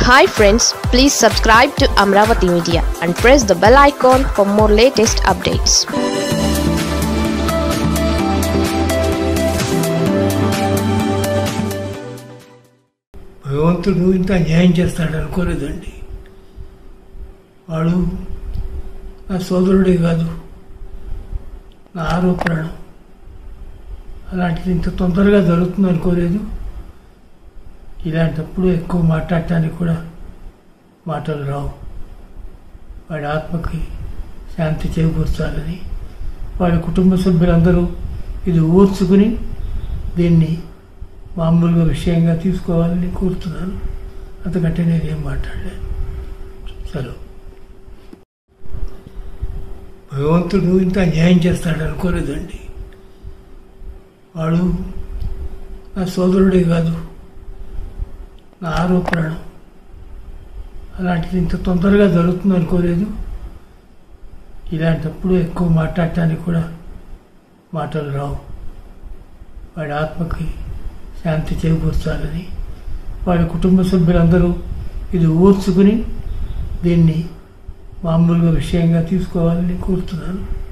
hi friends please subscribe to Amaravati media and press the bell icon for more latest updates భగవంతుడు ఇంత న్యాయం చేస్తాడు అనుకోలేదండి వాడు నా సోదరుడే కాదు నా ఆరో ప్రాణం అలాంటిది ఇంత తొందరగా జరుగుతుంది అనుకోలేదు ఇలాంటప్పుడు ఎక్కువ మాట్లాడటానికి కూడా మాటలు రావు వాడి ఆత్మకి శాంతి చేకూర్చాలని వాడి కుటుంబ సభ్యులందరూ ఇది ఊర్చుకుని దీన్ని మామూలుగా విషయంగా తీసుకోవాలని కోరుతున్నాను అంతకంటే నేనేం మాట్లాడలేను సెలవు భగవంతుడు ఇంత న్యాయం చేస్తాడు అనుకోలేదండి వాడు నా సోదరుడే కాదు నా ఆరో ప్రాణం అలాంటిది ఇంత తొందరగా జరుగుతుంది అనుకోలేదు ఇలాంటప్పుడు ఎక్కువ మాట్లాడటానికి కూడా మాటలు రావు వాడి ఆత్మకి శాంతి చేకూర్చాలని వాడి కుటుంబ సభ్యులందరూ ఇది ఊర్చుకుని దీన్ని మామూలుగా విషయంగా తీసుకోవాలని కోరుతున్నాను